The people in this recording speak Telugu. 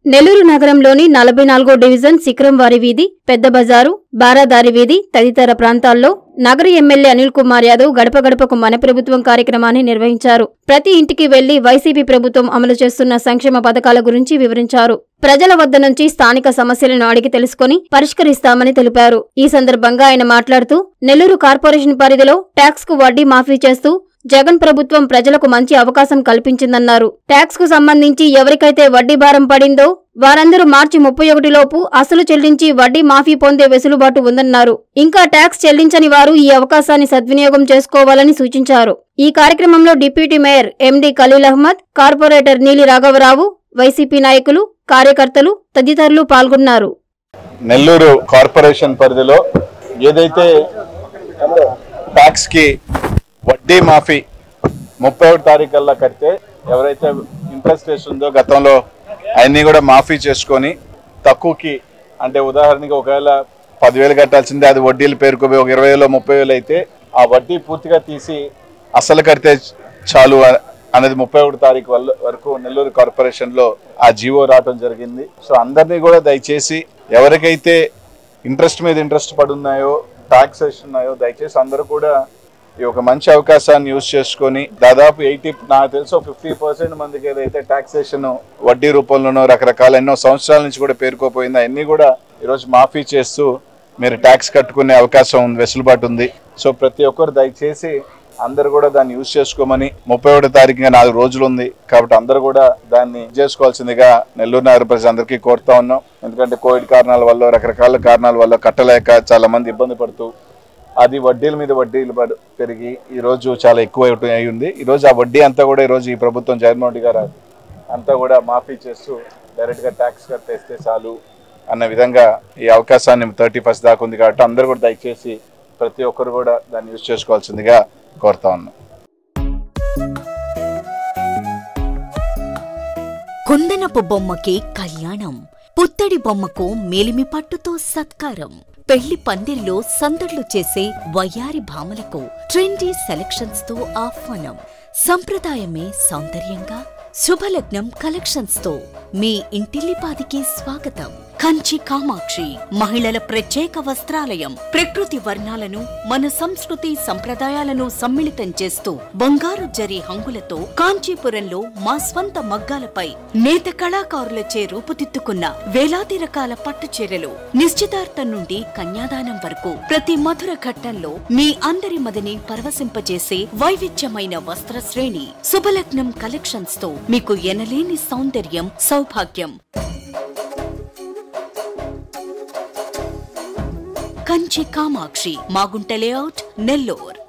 నెల్లూరు నగరంలోని నలభై నాలుగో డివిజన్ శిఖరంవారి వీధి పెద్ద బజారు బారాదారి వీధి తదితర ప్రాంతాల్లో నగర ఎమ్మెల్యే అనిల్ కుమార్ యాదవ్ గడప గడపకు మన ప్రభుత్వం కార్యక్రమాన్ని నిర్వహించారు ప్రతి ఇంటికి వెళ్లి వైసీపీ ప్రభుత్వం అమలు చేస్తున్న సంక్షేమ పథకాల గురించి వివరించారు ప్రజల వద్ద నుంచి స్థానిక సమస్యలను అడిగి తెలుసుకుని పరిష్కరిస్తామని తెలిపారు ఈ సందర్భంగా ఆయన మాట్లాడుతూ నెల్లూరు కార్పొరేషన్ పరిధిలో ట్యాక్స్ కు వడ్డీ మాఫీ చేస్తూ జగన్ ప్రభుత్వం ప్రజలకు మంచి అవకాశం కల్పించిందన్నారు ట్యాక్స్ కు సంబంధించి ఎవరికైతే వడ్డీ భారం పడిందో వారందరూ మార్చి ముప్పై ఒకటిలోపు అసలు చెల్లించి వడ్డీ మాఫీ పొందే వెసులుబాటు ఉందన్నారు ఇంకా ట్యాక్స్ చెల్లించని వారు ఈ అవకాశాన్ని సద్వినియోగం చేసుకోవాలని సూచించారు ఈ కార్యక్రమంలో deputy mayor MD Khaleel Ahmed corporator Neeli రాఘవరావు వైసీపీ నాయకులు కార్యకర్తలు తదితరులు పాల్గొన్నారు నెల్లూరు కార్పొరేషన్ పరిధిలో ఏదైతే ట్యాక్స్ కి వడ్డీ మాఫీ ముప్పై ఒకటి తారీఖు కల్లా కడితే ఎవరైతే ఇంట్రెస్ట్ ఉందో గతంలో అవన్నీ కూడా మాఫీ చేసుకొని తక్కువకి అంటే ఉదాహరణకి ఒకవేళ పదివేలు కట్టాల్సిందే అది వడ్డీలు పేరుకోపోయి ఒక ఇరవై వేలు ముప్పై వేలు అయితే ఆ వడ్డీ పూర్తిగా తీసి అసలు కడితే చాలు అ- అనేది ముప్పై ఒకటి తారీఖు వల్ల వరకు నెల్లూరు కార్పొరేషన్ లో ఆ జీవో రావడం జరిగింది సో అందరినీ కూడా దయచేసి ఎవరికైతే ఇంట్రెస్ట్ మీద ఇంట్రెస్ట్ పడి ఉన్నాయో టాక్సేషన్ ఉన్నాయో దయచేసి అందరూ కూడా ఈ ఒక మంచి అవకాశాన్ని యూజ్ చేసుకొని దాదాపు ఎయిటీ నాకు తెలుసు ఫిఫ్టీ పర్సెంట్ మందికి ఏదైతే టాక్సేషన్ వడ్డీ రూపంలోనో రకరకాల ఎన్నో సంవత్సరాల నుంచి కూడా పేరుకోపోయింది అవన్నీ కూడా ఈరోజు మాఫీ చేస్తూ మీరు ట్యాక్స్ కట్టుకునే అవకాశం ఉంది వెసులుబాటు ఉంది సో ప్రతి ఒక్కరు దయచేసి అందరు కూడా దాన్ని యూజ్ చేసుకోమని ముప్పై ఒకటో తారీఖుగా నాలుగు రోజులు ఉంది కాబట్టి అందరూ కూడా దాన్ని యూజ్ చేసుకోవాల్సిందిగా నెల్లూరు నగర ప్రజలందరికీ కోరుతా ఉన్నాం ఎందుకంటే కోవిడ్ కారణాల వల్ల రకరకాల కారణాల వల్ల కట్టలేక చాలా మంది ఇబ్బంది పడుతూ అది వడ్డీల మీద వడ్డీలు పడు- పెరిగి ఈ రోజు చాలా ఎక్కువ అయి ఉంది ఈ రోజు ఆ వడ్డీ అంతా కూడా ఈ రోజు ఈ ప్రభుత్వం జగన్మోహన్ రెడ్డి గారు అంతా కూడా మాఫీ చేస్తూ డైరెక్ట్ గా ట్యాక్స్ కట్టేస్తే చాలు అన్న విధంగా ఈ అవకాశాన్ని థర్టీ ఫస్ట్ దాకా ఉంది కాబట్టి అందరూ కూడా దయచేసి ప్రతి ఒక్కరు కూడా దాన్ని యూజ్ చేసుకోవాల్సిందిగా కోరుతా ఉన్నాం కుందనపు బొమ్మకి కళ్యాణం పుత్తడి బొమ్మకు మేలిమి పట్టుతో సత్కారం పెళ్లి పందిర్లో సందడ్లు చేసే వయ్యారి భామలకు ట్రెండీ సెలక్షన్స్ తో ఆహ్వానం సంప్రదాయమే సౌందర్యంగా శుభలగ్నం కలెక్షన్స్ తో మీ ఇంటిల్లిపాదికి స్వాగతం కంచి కామాక్షి మహిళల ప్రత్యేక వస్త్రాలయం ప్రకృతి వర్ణాలను మన సంస్కృతి సంప్రదాయాలను సమ్మిళితం చేస్తూ బంగారు జరి హంగులతో కాంచీపురంలో మా స్వంత మగ్గాలపై నేత కళాకారులచే రూపుదిద్దుకున్న వేలాది రకాల పట్టు చీరలు నిశ్చితార్థం నుండి కన్యాదానం వరకు ప్రతి మధుర ఘట్టంలో మీ అందరి మదిని పరవశింపజేసే వైవిధ్యమైన వస్త్ర శ్రేణి శుభలగ్నం కలెక్షన్స్ తో మీకు ఎనలేని సౌందర్యం సౌభాగ్యం కంచి కామాక్షి మాగుంట లేఅవుట్ నెల్లూర్